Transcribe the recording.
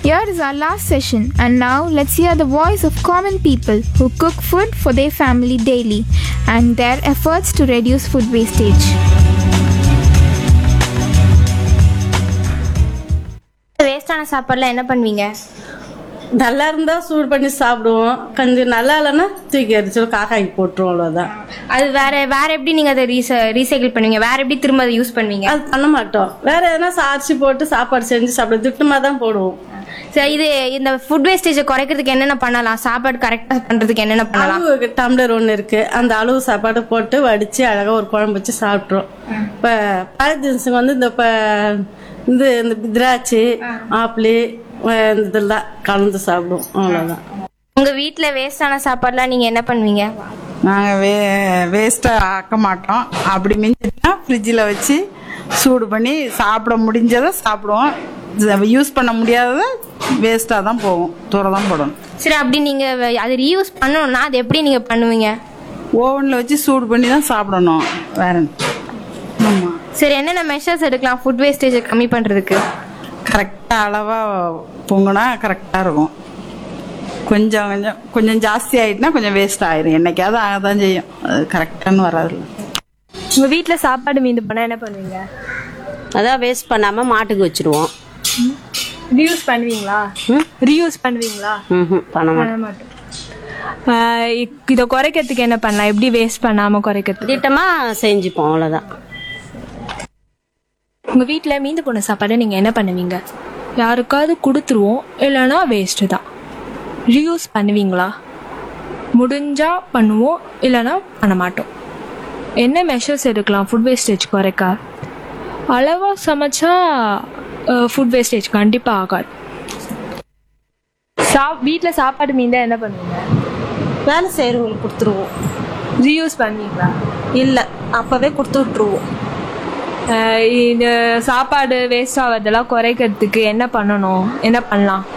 Here is our last session, and now let's hear the voice of common people who cook food for their family daily and their efforts to reduce food wastage. வேஸ்டான சாப்பாடுலாம் என்ன பண்ணுவீங்க நல்லா இருந்தா சூடு பண்ணி சாப்பிடுவோம் கொஞ்சம் நல்லா இல்லைன்னா தூக்கி அடிச்சு காக்காய்க்கு போட்டுருவோம் அவ்வளோதான் அது வேற வேற எப்படி நீங்க அதை ரீச ரீசைக்கிள் பண்ணுவீங்க வேற எப்படி திரும்ப அதை யூஸ் பண்ணுவீங்க அது பண்ண மாட்டோம் வேற எதனா அரிசி போட்டு சாப்பாடு செஞ்சு சாப்பிட திட்டமாக தான் போடுவோம் சரி இது இந்த ஃபுட் வேஸ்டேஜை குறைக்கிறதுக்கு என்னென்ன பண்ணலாம் சாப்பாடு கரெக்டா பண்றதுக்கு என்னென்ன பண்ணலாம் அளவு டம்ளர் ஒன்று இருக்கு அந்த அளவு சாப்பாடு போட்டு வடிச்சு அழகா ஒரு குழம்பு வச்சு சாப்பிட்றோம் இப்போ பழ ஜின்ஸுக்கு வந்து இந்த இப்போ இந்த இந்த திராட்சை ஆப்பிள் இந்த இதெல்லாம் கலந்து சாப்பிடுவோம் அவ்வளோதான் உங்க வீட்ல வேஸ்டான சாப்பாடுலாம் நீங்க என்ன பண்ணுவீங்க நாங்கள் வே வேஸ்ட்டாக ஆக்க மாட்டோம் அப்படி மிஞ்சிட்டுனா ஃப்ரிட்ஜில் வச்சு சூடு பண்ணி சாப்பிட முடிஞ்சதை சாப்பிடுவோம் யூஸ் பண்ண முடியாததை வேஸ்ட்டாக தான் போகும் தூர தான் போடணும் சரி அப்படி நீங்க வ- அது ரீயூஸ் பண்ணணும்னா அது எப்படி நீங்க பண்ணுவீங்க ஓவனில் வச்சு சூடு பண்ணி தான் சாப்பிடணும் வேற ஆமாம் சரி என்னென்ன மெஷர்ஸ் எடுக்கலாம் ஃபுட் வேஸ்டேஜை கம்மி பண்றதுக்கு கரெக்டாக அளவாக பொங்குனா கரெக்டாக இருக்கும் கொஞ்சம் கொஞ்சம் கொஞ்சம் ஜாஸ்தி ஆயிட்டுனா கொஞ்சம் வேஸ்ட் ஆயிரும் என்னைக்காவது ஆக தான் செய்யும் அது கரெக்டானு வராதுல்ல உங்க வீட்ல சாப்பாடு மீந்து போனா என்ன பண்ணுவீங்க அதான் வேஸ்ட் பண்ணாம மாட்டுக்கு வச்சிருவோம் ரீயூஸ் பண்ணுவீங்களா ரீயூஸ் பண்ணுவீங்களா ம்ஹும், பண்ண மாட்டோம் பண்ண மாட்டோம் ஆஹ் இ- இத குறைக்கிறதுக்கு என்ன பண்ணலாம் எப்படி வேஸ்ட் பண்ணாம குறைக்கிறதுக்கு திட்டமா செஞ்சுப்போம் அவ்வளவுதான் உங்க வீட்ல மீந்து போன சாப்பாடை நீங்க என்ன பண்ணுவீங்க யாருக்காவது கொடுத்துருவோம் இல்லைன்னா வேஸ்ட் தான் ரீயூஸ் பண்ணுவீங்களா முடிஞ்சா பண்ணுவோம் இல்லைன்னா பண்ண மாட்டோம் என்ன மெஷர்ஸ் எடுக்கலாம் ஃபுட் வேஸ்டேஜ் குறைக்க அளவாக சமைச்சா ஃபுட் வேஸ்டேஜ் கண்டிப்பாக ஆகாது சா வீட்டில் சாப்பாடு மீந்தா என்ன பண்ணுவீங்க வேலை செய்கிறவங்களுக்கு கொடுத்துருவோம் ரீயூஸ் பண்ணுவீங்களா இல்லை அப்போவே கொடுத்து விட்ருவோம் அஹ் இந்த சாப்பாடு வேஸ்ட் ஆகிறதெல்லாம் குறைக்கிறதுக்கு என்ன பண்ணணும் என்ன பண்ணலாம்